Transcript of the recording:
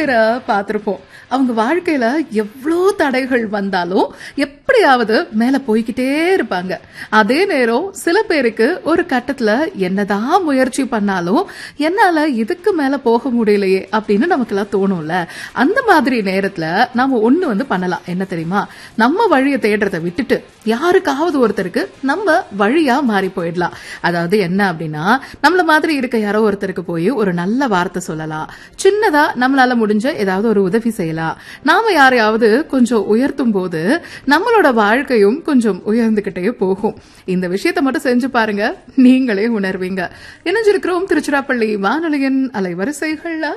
பேரை பார்த்திருப்போம் அவங்க வாழ்க்கையில எவ்வளோ தடைகள் வந்தாலும் எப்படியாவது மேல போய்கிட்டே இருப்பாங்க அதே நேரம் சில பேருக்கு ஒரு கட்டத்துல என்னதான் முயற்சி பண்ணாலும் என்னால இதுக்கு மேல போக முடியலையே அப்படின்னு நமக்கெல்லாம் தோணும்ல அந்த மாதிரி நேரத்துல நாம ஒண்ணு வந்து பண்ணலாம் என்ன தெரியுமா நம்ம வழியை தேடுறதை விட்டுட்டு யாருக்காவது ஒருத்தருக்கு நம்ம வழியா மாறி போயிடலாம் அதாவது என்ன அப்படின்னா நம்மள மாதிரி இருக்க யாரோ ஒருத்தருக்கு போய் ஒரு நல்ல வார்த்தை சொல்லலாம் சின்னதா நம்மளால முடிஞ்ச ஏதாவது ஒரு உதவி செய்யலாம் நாம யாரையாவது கொஞ்சம் உயர்த்தும் போது நம்மளோட வாழ்க்கையும் கொஞ்சம் உயர்ந்துகிட்டே போகும் இந்த விஷயத்தை மட்டும் செஞ்சு பாருங்க நீங்களே உணர்வீங்க இணைஞ்சிருக்கிறோம் திருச்சிராப்பள்ளி வானொலியின் அலைவரிசைகள்ல